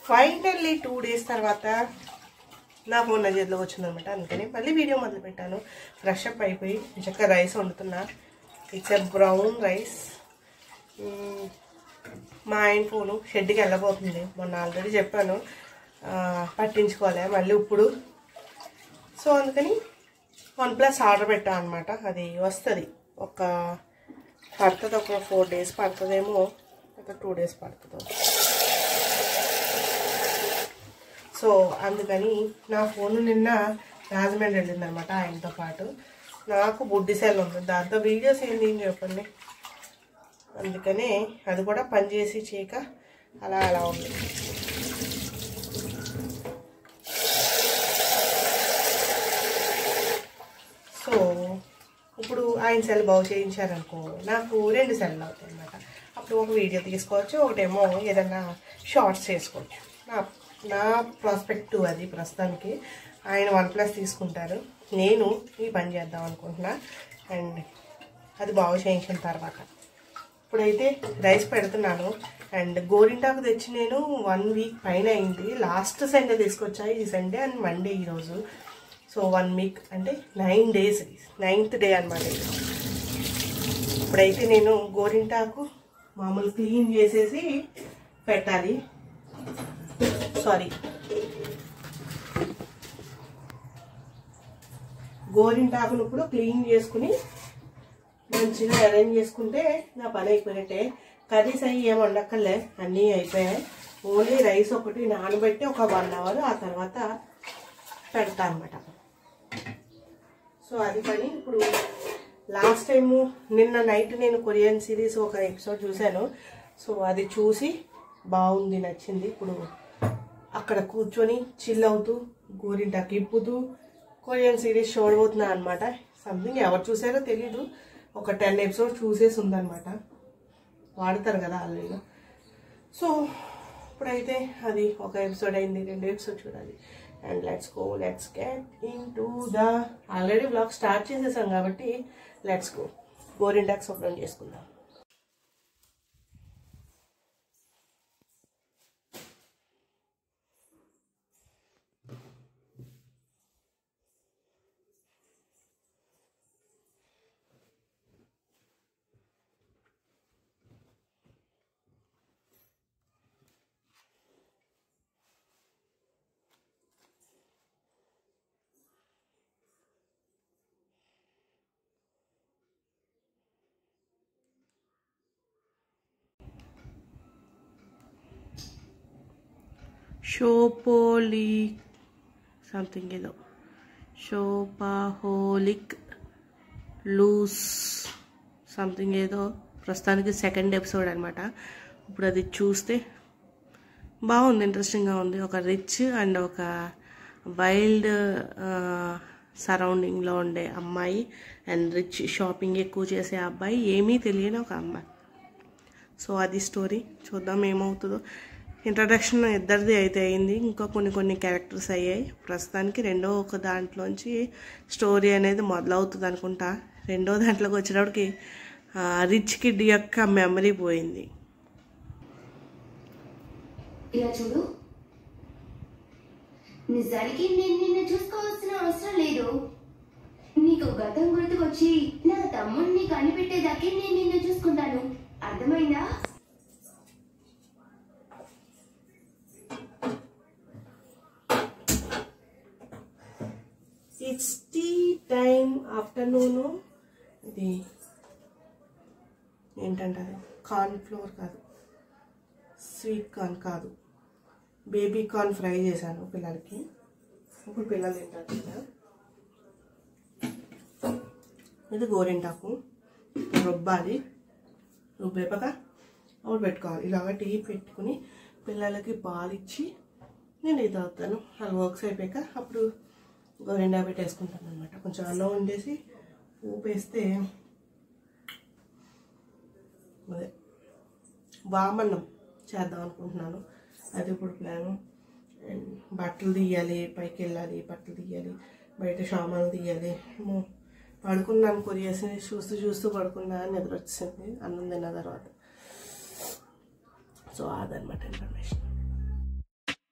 Finally two days తర్వాత నా phone నా చేతిలో వచ్చిందనమాట అందుకని మళ్ళీ వీడియో మొదలు పెట్టాను ఫ్రెష్ అప్ అయిపోయి చక్కగా రైస్ వండుతున్నా ఇట్స్ ఎ బ్రౌన్ రైస్ మా ఆయన ఫోను షెడ్కి వెళ్ళబోతుంది మొన్న ఆల్రెడీ చెప్పాను ఆ, పట్టించుకోలే మళ్ళీ ఇప్పుడు సో అందుకని వన్ ప్లస్ ఆర్డర్ పెట్టాను అనమాట అది వస్తుంది ఒక పడుతుంది ఒక ఫోర్ డేస్ పడుతుందేమో ఒక టూ డేస్ పడుతుందో సో అందుకని నా ఫోన్ నిన్న రాజమండ్రి వెళ్ళిందనమాట ఆయనతో పాటు నాకు బుడ్డి సెల్ ఉంది దాంతో వీడియోస్ ఏంటి అని చెప్పండి అందుకనే అది కూడా పనిచేసి చేయక అలా అలా ఉంది సో ఇప్పుడు ఆయన సెల్ బాగు చేయించారనుకో నాకు రెండు సెల్లు అవుతాయి అనమాట అప్పుడు ఒక వీడియో తీసుకోవచ్చు ఒకటేమో ఏదైనా షార్ట్స్ చేసుకోవచ్చు నా నా ప్రాస్పెక్టివ్ అది ప్రస్తుతానికి ఆయన వన్ ప్లస్ తీసుకుంటారు నేను ఈ పని చేద్దాం అనుకుంటున్నా అండ్ అది బాగు చేయించిన తర్వాత ఇప్పుడైతే రైస్ పెడుతున్నాను అండ్ గోరింటాకు తెచ్చి నేను వన్ వీక్ పైన అయింది లాస్ట్ సండే తీసుకొచ్చా ఈ సండే అండ్ మండే ఈరోజు సో వన్ వీక్ అంటే నైన్ డేస్ నైన్త్ డే అనమాట ఇప్పుడైతే నేను గోరింటాకు మామూలు క్లీన్ చేసేసి పెట్టాలి సారీ గోరింటాకును ఇప్పుడు క్లీన్ చేసుకుని మంచిగా అరేంజ్ చేసుకుంటే నా పని అయిపోయినట్టే కర్రీస్ అయ్యి ఏం వండక్కర్లే అన్నీ అయిపోయాయి ఓన్లీ రైస్ ఒకటి నానబెట్టి ఒక వన్ అవర్ ఆ తర్వాత పెడతా అనమాట సో అది పని ఇప్పుడు లాస్ట్ టైము నిన్న నైట్ నేను కొరియన్ సిరీస్ ఒక ఎపిసోడ్ చూశాను సో అది చూసి బాగుంది నచ్చింది ఇప్పుడు అక్కడ కూర్చొని చిల్ అవుతూ గోరింటాకు ఇప్పుతూ కొరియన్ సిరీస్ చూడబోతున్నా అనమాట సంథింగ్ ఎవరు చూసారో తెలీదు ఒక టెన్ ఎపిసోడ్ చూసేసి ఉందన్నమాట వాడతారు కదా ఆల్రెడీ సో ఇప్పుడైతే అది ఒక ఎపిసోడ్ అయింది రెండు ఎపిసోడ్ చూడాలి and let's go let's get into the already blog start చేసేసాం కాబట్టి లెట్స్ గో గోరింటాక్ శుభ్రం చేసుకుందాం షోపోలి సంథింగ్ ఏదో షోపాహోలిక్ లూస్ సంథింగ్ ఏదో ప్రస్తుతానికి సెకండ్ ఎపిసోడ్ అనమాట ఇప్పుడు అది చూస్తే బాగుంది ఇంట్రెస్టింగ్గా ఉంది ఒక రిచ్ అండ్ ఒక వైల్డ్ సరౌండింగ్లో ఉండే అమ్మాయి అండ్ రిచ్ షాపింగ్ ఎక్కువ చేసే అబ్బాయి ఏమీ తెలియని ఒక అమ్మాయి సో అది స్టోరీ చూద్దాం ఏమవుతుందో ఇంట్రడక్షన్ ఇద్దరిది అయితే అయింది ఇంకా కొన్ని కొన్ని క్యారెక్టర్స్ అయ్యాయి ప్రస్తుతానికి రెండో ఒక దాంట్లోంచి స్టోరీ అనేది మొదలవుతుంది అనుకుంటా రెండో దాంట్లోకి వచ్చేటప్పటికి ఆ, రిచ్ కిడ్ యొక్క మెమరీ పోయింది ఇలా చూడు నిజానికి నేను నిన్ను చూసుకోవాల్సిన అవసరం లేదు నీకు గతం గుర్తుకొచ్చి నా తమ్ముడిని కనిపెట్టేదాకే నేను నిన్ను చూసుకుంటాను అర్థమైందా ఇట్స్ టీ టైం ఆఫ్టర్నూను ఇది ఏంటంటారు కార్న్ ఫ్లోర్ కాదు స్వీట్ కార్న్ కాదు బేబీ కార్న్ ఫ్రై చేశాను పిల్లలకి ఇప్పుడు పిల్లలు తింటారు కదా ఇది గోరింటాకు రుబ్బాలి రుబ్బేపక అప్పుడు పెట్టుకోవాలి ఇలాగ టీ పెట్టుకుని పిల్లలకి పాలు ఇచ్చి నేను ఇది అవుతాను అది వర్క్స్ అయిపోయాక అప్పుడు గోరిండా పెట్టేసుకుంటాను అనమాట కొంచెం అన్నం వండేసి ఊపేస్తే అదే వామన్నం చేద్దాం అనుకుంటున్నాను అది ఇప్పుడు ప్లాను అండ్ బట్టలు తీయాలి పైకి వెళ్ళాలి బట్టలు తీయాలి బయట సామాన్లు తీయాలి ఏమో పడుకున్నాను కొరియర్స్ చూస్తూ చూస్తూ పడుకున్నా నిద్ర వచ్చింది అన్నం తిన్న తర్వాత సో అదనమాట ఇన్ఫర్మేషన్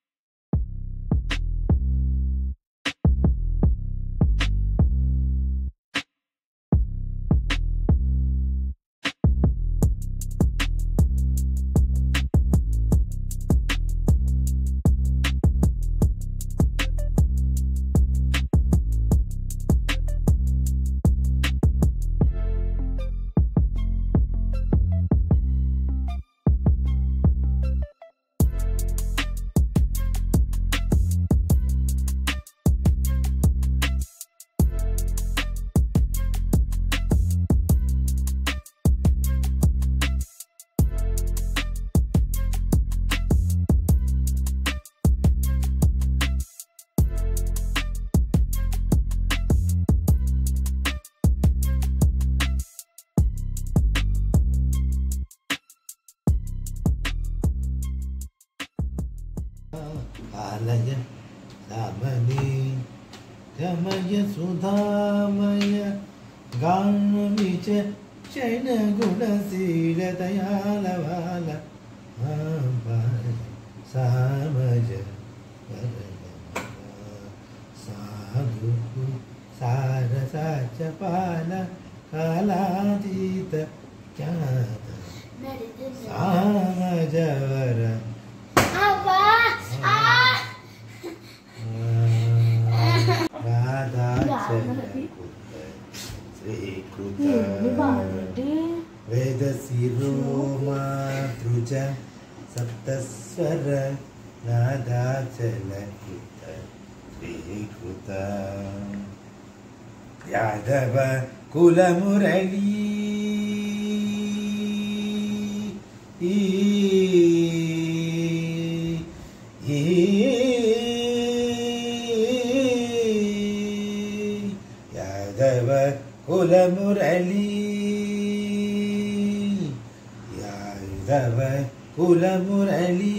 ఆలయ రామని రమయ సుధామయ గానమిచ చైన గుణశీల దయాలవాల సామజ సాధు సారసాచ పాల కాలాతీత ఖ్యాత సామజవర శ్రీకృత వేదశిరోమాతృజ సప్తస్వర నాదాచలకృత శ్రీకృత యాదవ కులమురళీ ఈ ఈ యాదవ కులమురళీ యాదవ కులమురళీ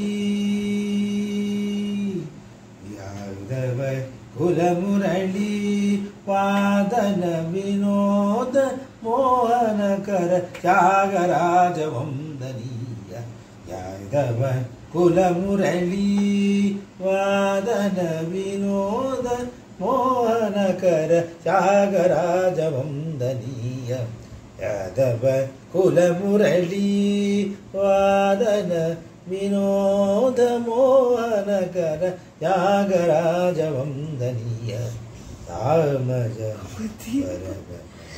యాదవ కులమురళీ వాదన వినోద మోహనకర త్యాగరాజ వందనీయ యాదవ కులమురళీ వాదన వినోద మోహనకర త్యాగరాజ వందనీయ యాదవ కులమురళీ వాదన వినోద మోహనకర త్యాగరాజ వందనీయ సామజ వరద.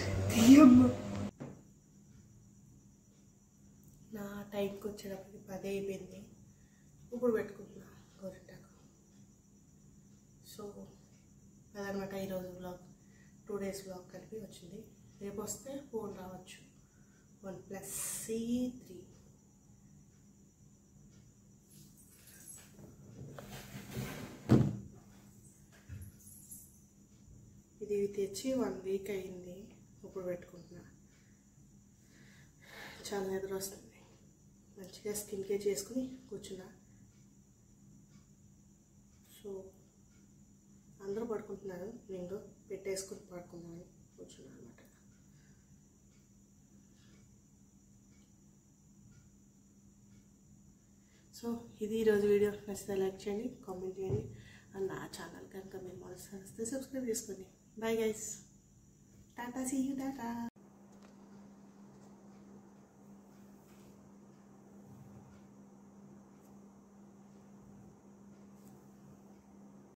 నా టైంకి వచ్చేటప్పటికి పది అయిపోయింది ఇప్పుడు పెట్టుకుంటున్నా గోరింటాకు సో అదనమాట ఈరోజు బ్లాగ్ టూ డేస్ బ్లాగ్ కలిపి వచ్చింది రేపు వస్తే ఫోన్ రావచ్చు వన్ ప్లస్ సి త్రీ ఇది తెచ్చి వన్ వీక్ అయింది ఇప్పుడు పెట్టుకుంటున్నా చాలా నిద్ర వస్తుంది మంచిగా స్కిన్ కేర్ చేసుకుని కూర్చున్నా సో అందరూ పడుకుంటున్నారు నేను పెట్టేసుకుని పడుకుందామని కూర్చున్నాను అనమాట సో ఇది ఈరోజు వీడియో నచ్చితే లైక్ చేయండి కామెంట్ చేయండి అండ్ నా ఛానల్ కనుక మీరు మొదటిసారి వస్తే సబ్స్క్రైబ్ చేసుకోండి bye guys tata see you Tata